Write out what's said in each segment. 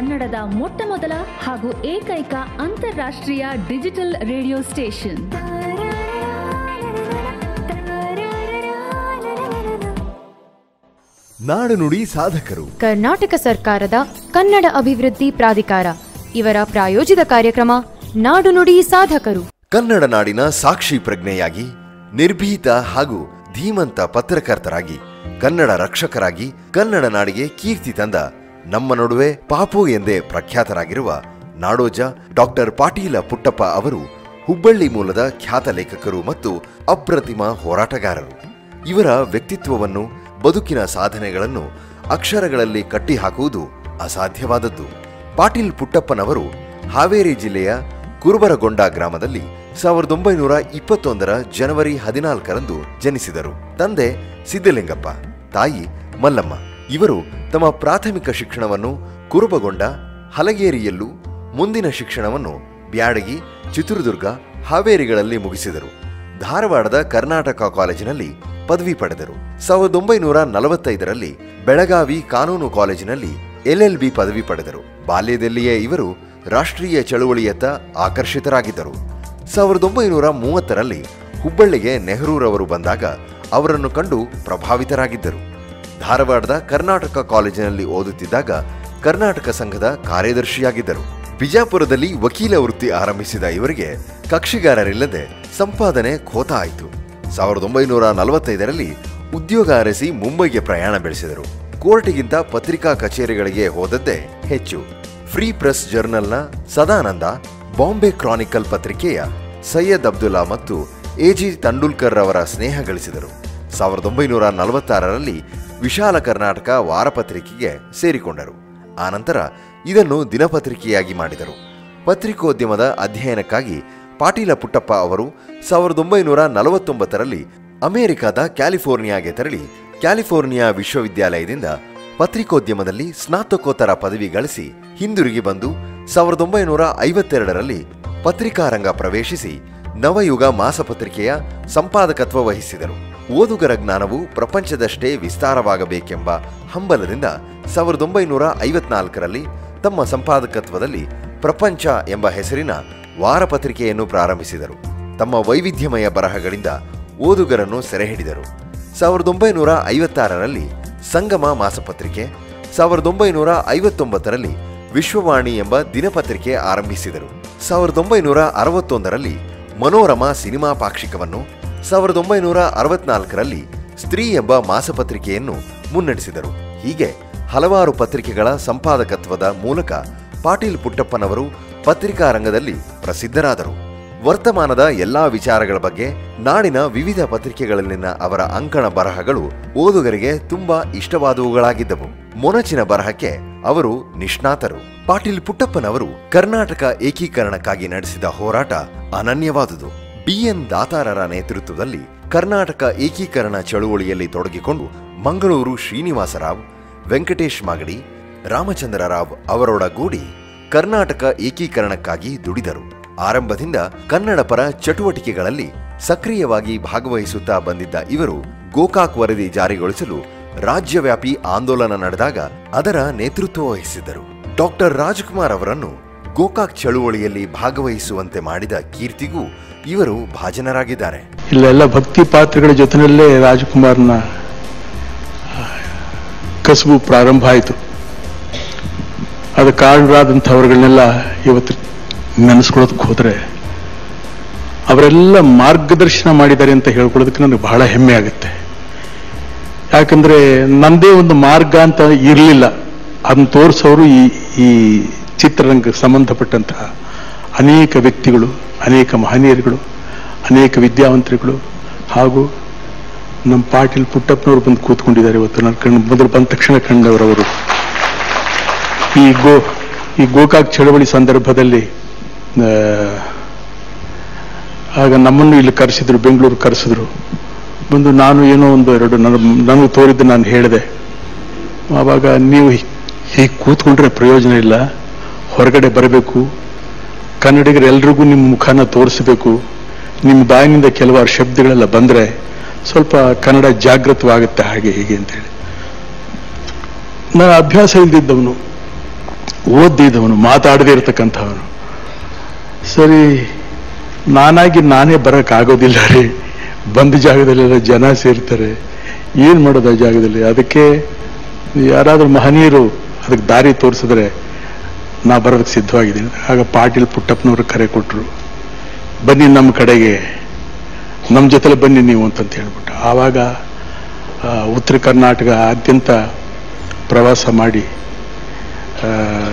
ಕನ್ನಡದ ಮೊಟ್ಟ ಮೊದಲ ಹಾಗೂ ಏಕೈಕ ಅಂತಾರಾಷ್ಟ್ರೀಯ ಡಿಜಿಟಲ್ ರೇಡಿಯೋ ಸ್ಟೇಷನ್ ನಾಡು ನುಡಿ ಸಾಧಕರು ಕರ್ನಾಟಕ ಸರ್ಕಾರದ ಕನ್ನಡ ಅಭಿವೃದ್ಧಿ ಪ್ರಾಧಿಕಾರ ಇವರ ಪ್ರಾಯೋಜಿತ ಕಾರ್ಯಕ್ರಮ ನಾಡು ನುಡಿ ಸಾಧಕರು ಕನ್ನಡ ನಾಡಿನ ಸಾಕ್ಷಿ ಪ್ರಜ್ಞೆಯಾಗಿ ನಿರ್ಭೀತ ಹಾಗೂ ಧೀಮಂತ ಪತ್ರಕರ್ತರಾಗಿ ಕನ್ನಡ ರಕ್ಷಕರಾಗಿ ಕನ್ನಡ ನಾಡಿಗೆ ಕೀರ್ತಿ ತಂದ ನಮ್ಮ ನಡುವೆ ಪಾಪು ಎಂದೇ ಪ್ರಖ್ಯಾತರಾಗಿರುವ ನಾಡೋಜ ಡಾಕ್ಟರ್ ಪಾಟೀಲ ಪುಟ್ಟಪ್ಪ ಅವರು ಹುಬ್ಬಳ್ಳಿ ಮೂಲದ ಖ್ಯಾತ ಲೇಖಕರು ಮತ್ತು ಅಪ್ರತಿಮ ಹೋರಾಟಗಾರರು ಇವರ ವ್ಯಕ್ತಿತ್ವವನ್ನು ಬದುಕಿನ ಸಾಧನೆಗಳನ್ನು ಅಕ್ಷರಗಳಲ್ಲಿ ಕಟ್ಟಿಹಾಕುವುದು ಅಸಾಧ್ಯವಾದದ್ದು ಪಾಟೀಲ್ ಪುಟ್ಟಪ್ಪನವರು ಹಾವೇರಿ ಜಿಲ್ಲೆಯ ಕುರುಬರಗೊಂಡ ಗ್ರಾಮದಲ್ಲಿ ಸಾವಿರದ ಒಂಬೈನೂರ ಇಪ್ಪತ್ತೊಂದರ ಜನವರಿ ಹದಿನಾಲ್ಕರಂದು ಜನಿಸಿದರು ತಂದೆ ಸಿದ್ದಲಿಂಗಪ್ಪ ತಾಯಿ ಮಲ್ಲಮ್ಮ ಇವರು ತಮ್ಮ ಪ್ರಾಥಮಿಕ ಶಿಕ್ಷಣವನ್ನು ಕುರುಬಗೊಂಡ ಹಲಗೇರಿಯಲ್ಲೂ ಮುಂದಿನ ಶಿಕ್ಷಣವನ್ನು ಬ್ಯಾಡಗಿ ಚಿತ್ರದುರ್ಗ ಹಾವೇರಿಗಳಲ್ಲಿ ಮುಗಿಸಿದರು ಧಾರವಾಡದ ಕರ್ನಾಟಕ ಕಾಲೇಜಿನಲ್ಲಿ ಪದವಿ ಪಡೆದರು ಸಾವಿರದ ಒಂಬೈನೂರ ನಲವತ್ತೈದರಲ್ಲಿ ಬೆಳಗಾವಿ ಕಾನೂನು ಕಾಲೇಜಿನಲ್ಲಿ ಎಲ್ಎಲ್ಬಿ ಪದವಿ ಪಡೆದರು ಬಾಲ್ಯದಲ್ಲಿಯೇ ಇವರು ರಾಷ್ಟ್ರೀಯ ಚಳುವಳಿಯತ್ತ ಆಕರ್ಷಿತರಾಗಿದ್ದರು ಸಾವಿರದ ಒಂಬೈನೂರ ಮೂವತ್ತರಲ್ಲಿ ಹುಬ್ಬಳ್ಳಿಗೆ ನೆಹರೂರವರು ಬಂದಾಗ ಅವರನ್ನು ಕಂಡು ಪ್ರಭಾವಿತರಾಗಿದ್ದರು ಧಾರವಾಡದ ಕರ್ನಾಟಕ ಕಾಲೇಜಿನಲ್ಲಿ ಓದುತ್ತಿದ್ದಾಗ ಕರ್ನಾಟಕ ಸಂಘದ ಕಾರ್ಯದರ್ಶಿಯಾಗಿದ್ದರು ಬಿಜಾಪುರದಲ್ಲಿ ವಕೀಲ ವೃತ್ತಿ ಆರಂಭಿಸಿದ ಇವರಿಗೆ ಕಕ್ಷಿಗಾರರಿಲ್ಲದೆ ಸಂಪಾದನೆ ಖೋತ ಆಯಿತು ಸಾವಿರದ ಒಂಬೈನೂರ ನಲವತ್ತೈದರಲ್ಲಿ ಉದ್ಯೋಗ ಅರಸಿ ಮುಂಬೈಗೆ ಪ್ರಯಾಣ ಬೆಳೆಸಿದರು ಕೋರ್ಟಿಗಿಂತ ಪತ್ರಿಕಾ ಕಚೇರಿಗಳಿಗೆ ಹೋದದ್ದೇ ಹೆಚ್ಚು ಫ್ರೀ ಪ್ರೆಸ್ ಜರ್ನಲ್ನ ಸದಾನಂದ ಬಾಂಬೆ ಕ್ರಾನಿಕಲ್ ಪತ್ರಿಕೆಯ ಸೈಯದ್ ಅಬ್ದುಲ್ಲಾ ಮತ್ತು ಎಜಿ ತಂಡೂಲ್ಕರ್ ಅವರ ಸ್ನೇಹ ಗಳಿಸಿದರು ಸಾವಿರದ ಒಂಬೈನೂರ ನಲವತ್ತಾರರಲ್ಲಿ ವಿಶಾಲ ಕರ್ನಾಟಕ ವಾರಪತ್ರಿಕೆಗೆ ಸೇರಿಕೊಂಡರು ಆನಂತರ ಇದನ್ನು ದಿನಪತ್ರಿಕೆಯಾಗಿ ಮಾಡಿದರು ಪತ್ರಿಕೋದ್ಯಮದ ಅಧ್ಯಯನಕ್ಕಾಗಿ ಪಾಟೀಲ ಪುಟ್ಟಪ್ಪ ಅವರು ಸಾವಿರದ ಒಂಬೈನೂರ ನಲವತ್ತೊಂಬತ್ತರಲ್ಲಿ ಅಮೆರಿಕದ ಕ್ಯಾಲಿಫೋರ್ನಿಯಾಗೆ ತೆರಳಿ ಕ್ಯಾಲಿಫೋರ್ನಿಯಾ ವಿಶ್ವವಿದ್ಯಾಲಯದಿಂದ ಪತ್ರಿಕೋದ್ಯಮದಲ್ಲಿ ಸ್ನಾತಕೋತ್ತರ ಪದವಿ ಗಳಿಸಿ ಹಿಂದಿರುಗಿ ಬಂದು ಸಾವಿರದ ಒಂಬೈನೂರ ಐವತ್ತೆರಡರಲ್ಲಿ ಪತ್ರಿಕಾರಂಗ ಪ್ರವೇಶಿಸಿ ನವಯುಗ ಮಾಸಪತ್ರಿಕೆಯ ಸಂಪಾದಕತ್ವ ವಹಿಸಿದರು ಓದುಗರ ಜ್ಞಾನವು ಪ್ರಪಂಚದಷ್ಟೇ ವಿಸ್ತಾರವಾಗಬೇಕೆಂಬ ಹಂಬಲದಿಂದ ಸಾವಿರದ ಒಂಬೈನೂರ ಐವತ್ನಾಲ್ಕರಲ್ಲಿ ತಮ್ಮ ಸಂಪಾದಕತ್ವದಲ್ಲಿ ಪ್ರಪಂಚ ಎಂಬ ಹೆಸರಿನ ವಾರಪತ್ರಿಕೆಯನ್ನು ಪ್ರಾರಂಭಿಸಿದರು ತಮ್ಮ ವೈವಿಧ್ಯಮಯ ಬರಹಗಳಿಂದ ಓದುಗರನ್ನು ಸೆರೆಹಿಡಿದರು ಸಾವಿರದ ಒಂಬೈನೂರ ಐವತ್ತಾರರಲ್ಲಿ ಸಂಗಮ ಮಾಸಪತ್ರಿಕೆ ಸಾವಿರದ ಒಂಬೈನೂರ ಐವತ್ತೊಂಬತ್ತರಲ್ಲಿ ವಿಶ್ವವಾಣಿ ಎಂಬ ದಿನಪತ್ರಿಕೆ ಆರಂಭಿಸಿದರು ಸಾವಿರದ ಒಂಬೈನೂರ ಅರವತ್ತೊಂದರಲ್ಲಿ ಮನೋರಮಾ ಸಿನಿಮಾ ಪಾಕ್ಷಿಕವನ್ನು ಸಾವಿರದ ಒಂಬೈನೂರ ಅರವತ್ನಾಲ್ಕರಲ್ಲಿ ಸ್ತ್ರೀ ಎಂಬ ಮಾಸಪತ್ರಿಕೆಯನ್ನು ಮುನ್ನಡೆಸಿದರು ಹೀಗೆ ಹಲವಾರು ಪತ್ರಿಕೆಗಳ ಸಂಪಾದಕತ್ವದ ಮೂಲಕ ಪಾಟೀಲ್ ಪುಟ್ಟಪ್ಪನವರು ಪತ್ರಿಕಾ ರಂಗದಲ್ಲಿ ಪ್ರಸಿದ್ಧರಾದರು ವರ್ತಮಾನದ ಎಲ್ಲಾ ವಿಚಾರಗಳ ಬಗ್ಗೆ ನಾಡಿನ ವಿವಿಧ ಪತ್ರಿಕೆಗಳಲ್ಲಿನ ಅವರ ಅಂಕಣ ಬರಹಗಳು ಓದುಗರಿಗೆ ತುಂಬಾ ಇಷ್ಟವಾದವುಗಳಾಗಿದ್ದವು ಮೊನಚಿನ ಬರಹಕ್ಕೆ ಅವರು ನಿಷ್ಣಾತರು ಪಾಟೀಲ್ ಪುಟ್ಟಪ್ಪನವರು ಕರ್ನಾಟಕ ಏಕೀಕರಣಕ್ಕಾಗಿ ನಡೆಸಿದ ಹೋರಾಟ ಅನನ್ಯವಾದುದು ಬಿಎನ್ ದಾತಾರರ ನೇತೃತ್ವದಲ್ಲಿ ಕರ್ನಾಟಕ ಏಕೀಕರಣ ಚಳುವಳಿಯಲ್ಲಿ ತೊಡಗಿಕೊಂಡು ಮಂಗಳೂರು ಶ್ರೀನಿವಾಸರಾವ್ ವೆಂಕಟೇಶ್ ಮಾಗಡಿ ರಾಮಚಂದ್ರ ರಾವ್ ಅವರೊಡಗೂಡಿ ಕರ್ನಾಟಕ ಏಕೀಕರಣಕ್ಕಾಗಿ ದುಡಿದರು ಆರಂಭದಿಂದ ಕನ್ನಡ ಪರ ಚಟುವಟಿಕೆಗಳಲ್ಲಿ ಸಕ್ರಿಯವಾಗಿ ಭಾಗವಹಿಸುತ್ತಾ ಬಂದಿದ್ದ ಇವರು ಗೋಕಾಕ್ ವರದಿ ಜಾರಿಗೊಳಿಸಲು ರಾಜ್ಯವ್ಯಾಪಿ ಆಂದೋಲನ ನಡೆದಾಗ ಅದರ ನೇತೃತ್ವ ವಹಿಸಿದ್ದರು ಡಾಕ್ಟರ್ ರಾಜ್ಕುಮಾರ್ ಅವರನ್ನು ಗೋಕಾಕ್ ಚಳುವಳಿಯಲ್ಲಿ ಭಾಗವಹಿಸುವಂತೆ ಮಾಡಿದ ಕೀರ್ತಿಗೂ ಇವರು ಭಾಜನರಾಗಿದ್ದಾರೆ ಇಲ್ಲೆಲ್ಲ ಭಕ್ತಿ ಪಾತ್ರಗಳ ಜೊತೆಯಲ್ಲೇ ರಾಜಕುಮಾರ್ನ ಆ, ಕಸುಬು ಪ್ರಾರಂಭ ಆಯಿತು ಅದು ಕಾರಣರಾದಂಥವ್ರುಗಳನ್ನೆಲ್ಲ ಇವತ್ತು ನೆನೆಸ್ಕೊಳ್ಳೋದಕ್ಕೆ ಹೋದರೆ ಅವರೆಲ್ಲ ಮಾರ್ಗದರ್ಶನ ಮಾಡಿದ್ದಾರೆ ಅಂತ ಹೇಳ್ಕೊಳ್ಳೋದಕ್ಕೆ ನನಗೆ ಬಹಳ ಹೆಮ್ಮೆ ಆಗುತ್ತೆ ಯಾಕಂದ್ರೆ ನಂದೇ ಒಂದು ಮಾರ್ಗ ಅಂತ ಇರಲಿಲ್ಲ ಅದನ್ನ ತೋರಿಸೋರು ಈ ಈ ಚಿತ್ರರಂಗಕ್ಕೆ ಸಂಬಂಧಪಟ್ಟಂತಹ ಅನೇಕ ವ್ಯಕ್ತಿಗಳು ಅನೇಕ ಮಹನೀಯರುಗಳು ಅನೇಕ ವಿದ್ಯಾವಂತರುಗಳು ಹಾಗೂ ನಮ್ಮ ಪಾಟೀಲ್ ಪುಟ್ಟಪ್ಪನವರು ಬಂದು ಕೂತ್ಕೊಂಡಿದ್ದಾರೆ ಇವತ್ತು ನನ್ನ ಕಣ್ಣು ಮೊದಲು ಬಂದ ತಕ್ಷಣ ಕಂಡವರವರು ಈ ಗೋ ಈ ಗೋಕಾಕ್ ಚಳವಳಿ ಸಂದರ್ಭದಲ್ಲಿ ಆ, ಆಗ ನಮ್ಮನ್ನು ಇಲ್ಲಿ ಕರೆಸಿದ್ರು ಬೆಂಗಳೂರು ಕರೆಸಿದ್ರು ಬಂದು ನಾನು ಏನೋ ಒಂದು ಎರಡು ನನ್ನ ನನಗೆ ತೋರಿದ್ದು ನಾನು ಹೇಳಿದೆ ಆವಾಗ ನೀವು ಹೀಗೆ ಕೂತ್ಕೊಂಡ್ರೆ ಪ್ರಯೋಜನ ಇಲ್ಲ ಹೊರಗಡೆ ಬರಬೇಕು ಕನ್ನಡಿಗರೆಲ್ರಿಗೂ ನಿಮ್ಮ ಮುಖನ ತೋರಿಸಬೇಕು ನಿಮ್ಮ ಬಾಯಿನಿಂದ ಕೆಲವಾರು ಶಬ್ದಗಳೆಲ್ಲ ಬಂದರೆ ಸ್ವಲ್ಪ ಕನ್ನಡ ಜಾಗೃತವಾಗುತ್ತೆ ಹಾಗೆ ಹೀಗೆ ಅಂತೇಳಿ ನಾನು ಅಭ್ಯಾಸ ಇಲ್ದಿದ್ದವನು ಓದಿದವನು ಮಾತಾಡದೇ ಇರತಕ್ಕಂಥವನು ಸರಿ ನಾನಾಗಿ ನಾನೇ ಬರೋಕ್ಕಾಗೋದಿಲ್ಲ ರೀ ಬಂದ ಜಾಗದಲ್ಲೆಲ್ಲ ಜನ ಸೇರ್ತಾರೆ ಏನು ಮಾಡೋದು ಆ ಜಾಗದಲ್ಲಿ ಅದಕ್ಕೆ ಯಾರಾದರೂ ಮಹನೀಯರು ಅದಕ್ಕೆ ದಾರಿ ತೋರಿಸಿದ್ರೆ ನಾ ಬರೋದಕ್ಕೆ ಸಿದ್ಧವಾಗಿದ್ದೀನಿ ಆಗ ಪಾಟೀಲ್ ಪುಟ್ಟಪ್ಪನವರು ಕರೆ ಕೊಟ್ಟರು ಬನ್ನಿ ನಮ್ಮ ಕಡೆಗೆ ನಮ್ಮ ಜೊತೆಲೆ ಬನ್ನಿ ನೀವು ಅಂತಂತ ಹೇಳ್ಬಿಟ್ಟು ಆವಾಗ ಆ, ಉತ್ತರ ಕರ್ನಾಟಕ ಆದ್ಯಂತ ಪ್ರವಾಸ ಮಾಡಿ ಆ,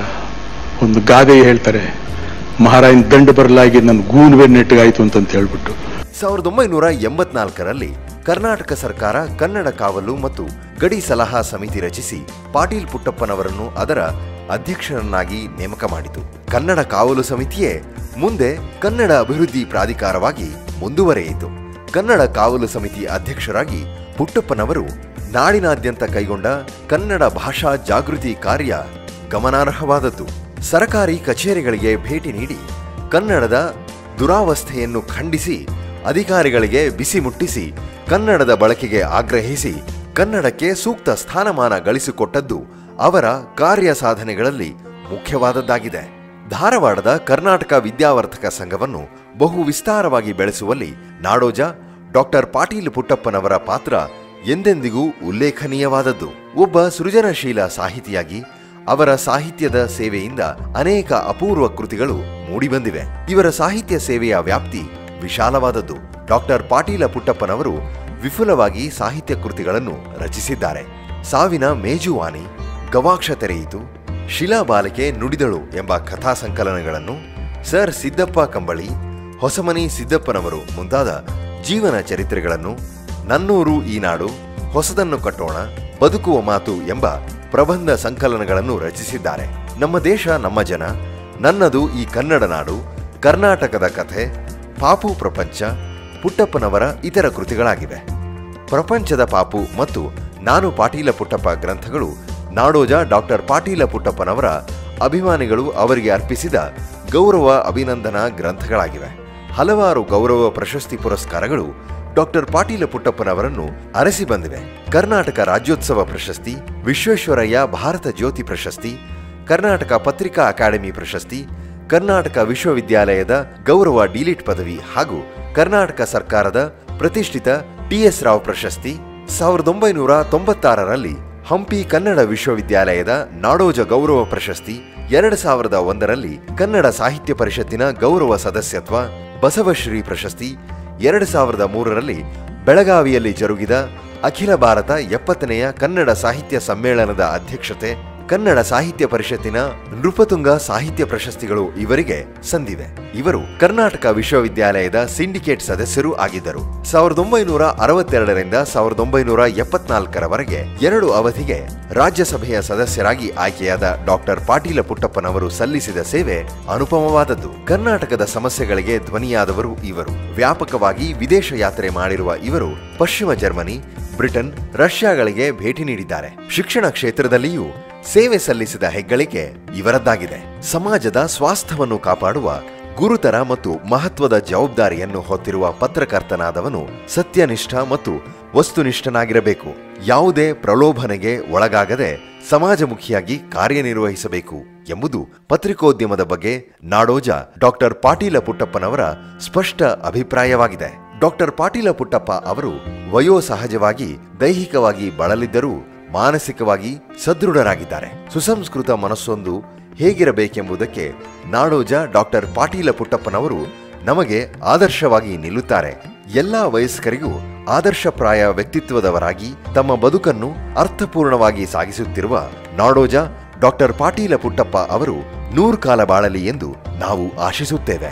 ಒಂದು ಗಾದೆ ಹೇಳ್ತಾರೆ ಮಹಾರಾಯನ್ ದಂಡ ಬರಲಾಗಿ ನನ್ನ ಗೂನುವೆ ನೆಟ್ಟಗಾಯ್ತು ಅಂತಂತ ಹೇಳ್ಬಿಟ್ಟು ಸಾವಿರದ ಒಂಬೈನೂರ ಎಂಬತ್ನಾಲ್ಕರಲ್ಲಿ ಕರ್ನಾಟಕ ಸರ್ಕಾರ ಕನ್ನಡ ಕಾವಲು ಮತ್ತು ಗಡಿ ಸಲಹಾ ಸಮಿತಿ ರಚಿಸಿ ಪಾಟೀಲ್ ಪುಟ್ಟಪ್ಪನವರನ್ನು ಅದರ ಅಧ್ಯಕ್ಷರನ್ನಾಗಿ ನೇಮಕ ಮಾಡಿತು ಕನ್ನಡ ಕಾವಲು ಸಮಿತಿಯೇ ಮುಂದೆ ಕನ್ನಡ ಅಭಿವೃದ್ಧಿ ಪ್ರಾಧಿಕಾರವಾಗಿ ಮುಂದುವರೆಯಿತು ಕನ್ನಡ ಕಾವಲು ಸಮಿತಿ ಅಧ್ಯಕ್ಷರಾಗಿ ಪುಟ್ಟಪ್ಪನವರು ನಾಡಿನಾದ್ಯಂತ ಕೈಗೊಂಡ ಕನ್ನಡ ಭಾಷಾ ಜಾಗೃತಿ ಕಾರ್ಯ ಗಮನಾರ್ಹವಾದದ್ದು ಸರಕಾರಿ ಕಚೇರಿಗಳಿಗೆ ಭೇಟಿ ನೀಡಿ ಕನ್ನಡದ ದುರಾವಸ್ಥೆಯನ್ನು ಖಂಡಿಸಿ ಅಧಿಕಾರಿಗಳಿಗೆ ಬಿಸಿ ಮುಟ್ಟಿಸಿ ಕನ್ನಡದ ಬಳಕೆಗೆ ಆಗ್ರಹಿಸಿ ಕನ್ನಡಕ್ಕೆ ಸೂಕ್ತ ಸ್ಥಾನಮಾನ ಗಳಿಸಿಕೊಟ್ಟದ್ದು ಅವರ ಕಾರ್ಯ ಸಾಧನೆಗಳಲ್ಲಿ ಮುಖ್ಯವಾದದ್ದಾಗಿದೆ ಧಾರವಾಡದ ಕರ್ನಾಟಕ ವಿದ್ಯಾವರ್ತಕ ಸಂಘವನ್ನು ಬಹು ವಿಸ್ತಾರವಾಗಿ ಬೆಳೆಸುವಲ್ಲಿ ನಾಡೋಜ ಡಾಕ್ಟರ್ ಪಾಟೀಲ್ ಪುಟ್ಟಪ್ಪನವರ ಪಾತ್ರ ಎಂದೆಂದಿಗೂ ಉಲ್ಲೇಖನೀಯವಾದದ್ದು ಒಬ್ಬ ಸೃಜನಶೀಲ ಸಾಹಿತಿಯಾಗಿ ಅವರ ಸಾಹಿತ್ಯದ ಸೇವೆಯಿಂದ ಅನೇಕ ಅಪೂರ್ವ ಕೃತಿಗಳು ಮೂಡಿಬಂದಿವೆ ಇವರ ಸಾಹಿತ್ಯ ಸೇವೆಯ ವ್ಯಾಪ್ತಿ ವಿಶಾಲವಾದದ್ದು ಡಾಕ್ಟರ್ ಪಾಟೀಲ ಪುಟ್ಟಪ್ಪನವರು ವಿಪುಲವಾಗಿ ಸಾಹಿತ್ಯ ಕೃತಿಗಳನ್ನು ರಚಿಸಿದ್ದಾರೆ ಸಾವಿನ ಮೇಜುವಾನಿ ಗವಾಕ್ಷ ತೆರೆಯಿತು ಶಿಲಾಬಾಲಿಕೆ ನುಡಿದಳು ಎಂಬ ಕಥಾ ಸಂಕಲನಗಳನ್ನು ಸರ್ ಸಿದ್ದಪ್ಪ ಕಂಬಳಿ ಹೊಸಮನಿ ಸಿದ್ದಪ್ಪನವರು ಮುಂತಾದ ಜೀವನ ಚರಿತ್ರೆಗಳನ್ನು ನನ್ನೂರು ಈ ನಾಡು ಹೊಸದನ್ನು ಕಟ್ಟೋಣ ಬದುಕುವ ಮಾತು ಎಂಬ ಪ್ರಬಂಧ ಸಂಕಲನಗಳನ್ನು ರಚಿಸಿದ್ದಾರೆ ನಮ್ಮ ದೇಶ ನಮ್ಮ ಜನ ನನ್ನದು ಈ ಕನ್ನಡ ನಾಡು ಕರ್ನಾಟಕದ ಕಥೆ ಪಾಪು ಪ್ರಪಂಚ ಪುಟ್ಟಪ್ಪನವರ ಇತರ ಕೃತಿಗಳಾಗಿವೆ ಪ್ರಪಂಚದ ಪಾಪು ಮತ್ತು ನಾನು ಪಾಟೀಲ ಪುಟ್ಟಪ್ಪ ಗ್ರಂಥಗಳು ನಾಡೋಜ ಡಾಕ್ಟರ್ ಪಾಟೀಲ ಪುಟ್ಟಪ್ಪನವರ ಅಭಿಮಾನಿಗಳು ಅವರಿಗೆ ಅರ್ಪಿಸಿದ ಗೌರವ ಅಭಿನಂದನಾ ಗ್ರಂಥಗಳಾಗಿವೆ ಹಲವಾರು ಗೌರವ ಪ್ರಶಸ್ತಿ ಪುರಸ್ಕಾರಗಳು ಡಾಕ್ಟರ್ ಪಾಟೀಲ ಪುಟ್ಟಪ್ಪನವರನ್ನು ಅರಸಿ ಬಂದಿವೆ ಕರ್ನಾಟಕ ರಾಜ್ಯೋತ್ಸವ ಪ್ರಶಸ್ತಿ ವಿಶ್ವೇಶ್ವರಯ್ಯ ಭಾರತ ಜ್ಯೋತಿ ಪ್ರಶಸ್ತಿ ಕರ್ನಾಟಕ ಪತ್ರಿಕಾ ಅಕಾಡೆಮಿ ಪ್ರಶಸ್ತಿ ಕರ್ನಾಟಕ ವಿಶ್ವವಿದ್ಯಾಲಯದ ಗೌರವ ಡಿಲಿಟ್ ಪದವಿ ಹಾಗೂ ಕರ್ನಾಟಕ ಸರ್ಕಾರದ ಪ್ರತಿಷ್ಠಿತ ಟಿಎಸ್ ರಾವ್ ಪ್ರಶಸ್ತಿ ಸಾವಿರದ ಒಂಬೈನೂರ ತೊಂಬತ್ತಾರರಲ್ಲಿ ಹಂಪಿ ಕನ್ನಡ ವಿಶ್ವವಿದ್ಯಾಲಯದ ನಾಡೋಜ ಗೌರವ ಪ್ರಶಸ್ತಿ ಎರಡು ಸಾವಿರದ ಒಂದರಲ್ಲಿ ಕನ್ನಡ ಸಾಹಿತ್ಯ ಪರಿಷತ್ತಿನ ಗೌರವ ಸದಸ್ಯತ್ವ ಬಸವಶ್ರೀ ಪ್ರಶಸ್ತಿ ಎರಡು ಸಾವಿರದ ಮೂರರಲ್ಲಿ ಬೆಳಗಾವಿಯಲ್ಲಿ ಜರುಗಿದ ಅಖಿಲ ಭಾರತ ಎಪ್ಪತ್ತನೆಯ ಕನ್ನಡ ಸಾಹಿತ್ಯ ಸಮ್ಮೇಳನದ ಅಧ್ಯಕ್ಷತೆ ಕನ್ನಡ ಸಾಹಿತ್ಯ ಪರಿಷತ್ತಿನ ನೃಪತುಂಗ ಸಾಹಿತ್ಯ ಪ್ರಶಸ್ತಿಗಳು ಇವರಿಗೆ ಸಂದಿವೆ ಇವರು ಕರ್ನಾಟಕ ವಿಶ್ವವಿದ್ಯಾಲಯದ ಸಿಂಡಿಕೇಟ್ ಸದಸ್ಯರೂ ಆಗಿದ್ದರು ಸಾವಿರದ ಒಂಬೈನೂರ ಅರವತ್ತೆರಡರಿಂದ ಸಾವಿರದ ಒಂಬೈನೂರ ಎಪ್ಪತ್ನಾಲ್ಕರವರೆಗೆ ಎರಡು ಅವಧಿಗೆ ರಾಜ್ಯಸಭೆಯ ಸದಸ್ಯರಾಗಿ ಆಯ್ಕೆಯಾದ ಡಾಕ್ಟರ್ ಪಾಟೀಲ ಪುಟ್ಟಪ್ಪನವರು ಸಲ್ಲಿಸಿದ ಸೇವೆ ಅನುಪಮವಾದದ್ದು ಕರ್ನಾಟಕದ ಸಮಸ್ಯೆಗಳಿಗೆ ಧ್ವನಿಯಾದವರು ಇವರು ವ್ಯಾಪಕವಾಗಿ ವಿದೇಶ ಯಾತ್ರೆ ಮಾಡಿರುವ ಇವರು ಪಶ್ಚಿಮ ಜರ್ಮನಿ ಬ್ರಿಟನ್ ರಷ್ಯಾಗಳಿಗೆ ಭೇಟಿ ನೀಡಿದ್ದಾರೆ ಶಿಕ್ಷಣ ಕ್ಷೇತ್ರದಲ್ಲಿಯೂ ಸೇವೆ ಸಲ್ಲಿಸಿದ ಹೆಗ್ಗಳಿಕೆ ಇವರದ್ದಾಗಿದೆ ಸಮಾಜದ ಸ್ವಾಸ್ಥ್ಯವನ್ನು ಕಾಪಾಡುವ ಗುರುತರ ಮತ್ತು ಮಹತ್ವದ ಜವಾಬ್ದಾರಿಯನ್ನು ಹೊತ್ತಿರುವ ಪತ್ರಕರ್ತನಾದವನು ಸತ್ಯನಿಷ್ಠ ಮತ್ತು ವಸ್ತುನಿಷ್ಠನಾಗಿರಬೇಕು ಯಾವುದೇ ಪ್ರಲೋಭನೆಗೆ ಒಳಗಾಗದೆ ಸಮಾಜಮುಖಿಯಾಗಿ ಕಾರ್ಯನಿರ್ವಹಿಸಬೇಕು ಎಂಬುದು ಪತ್ರಿಕೋದ್ಯಮದ ಬಗ್ಗೆ ನಾಡೋಜ ಡಾಕ್ಟರ್ ಪಾಟೀಲ ಪುಟ್ಟಪ್ಪನವರ ಸ್ಪಷ್ಟ ಅಭಿಪ್ರಾಯವಾಗಿದೆ ಡಾಕ್ಟರ್ ಪಾಟೀಲ ಪುಟ್ಟಪ್ಪ ಅವರು ವಯೋಸಹಜವಾಗಿ ದೈಹಿಕವಾಗಿ ಬಳಲಿದ್ದರೂ ಮಾನಸಿಕವಾಗಿ ಸದೃಢರಾಗಿದ್ದಾರೆ ಸುಸಂಸ್ಕೃತ ಮನಸ್ಸೊಂದು ಹೇಗಿರಬೇಕೆಂಬುದಕ್ಕೆ ನಾಡೋಜ ಡಾಕ್ಟರ್ ಪಾಟೀಲ ಪುಟ್ಟಪ್ಪನವರು ನಮಗೆ ಆದರ್ಶವಾಗಿ ನಿಲ್ಲುತ್ತಾರೆ ಎಲ್ಲಾ ವಯಸ್ಕರಿಗೂ ಆದರ್ಶಪ್ರಾಯ ವ್ಯಕ್ತಿತ್ವದವರಾಗಿ ತಮ್ಮ ಬದುಕನ್ನು ಅರ್ಥಪೂರ್ಣವಾಗಿ ಸಾಗಿಸುತ್ತಿರುವ ನಾಡೋಜ ಡಾಕ್ಟರ್ ಪಾಟೀಲ ಪುಟ್ಟಪ್ಪ ಅವರು ನೂರು ಕಾಲ ಬಾಳಲಿ ಎಂದು ನಾವು ಆಶಿಸುತ್ತೇವೆ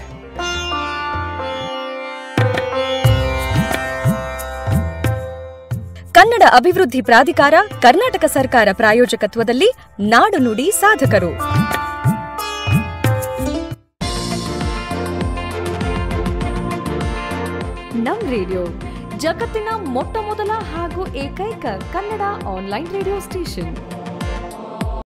ಕನ್ನಡ ಅಭಿವೃದ್ಧಿ ಪ್ರಾಧಿಕಾರ ಕರ್ನಾಟಕ ಸರ್ಕಾರ ಪ್ರಾಯೋಜಕತ್ವದಲ್ಲಿ ನಾಡು ನುಡಿ ಸಾಧಕರು ನಮ್ ರೇಡಿಯೋ ಜಗತ್ತಿನ ಮೊಟ್ಟ ಮೊದಲ ಹಾಗೂ ಏಕೈಕ ಕನ್ನಡ ಆನ್ಲೈನ್ ರೇಡಿಯೋ ಸ್ಟೇಷನ್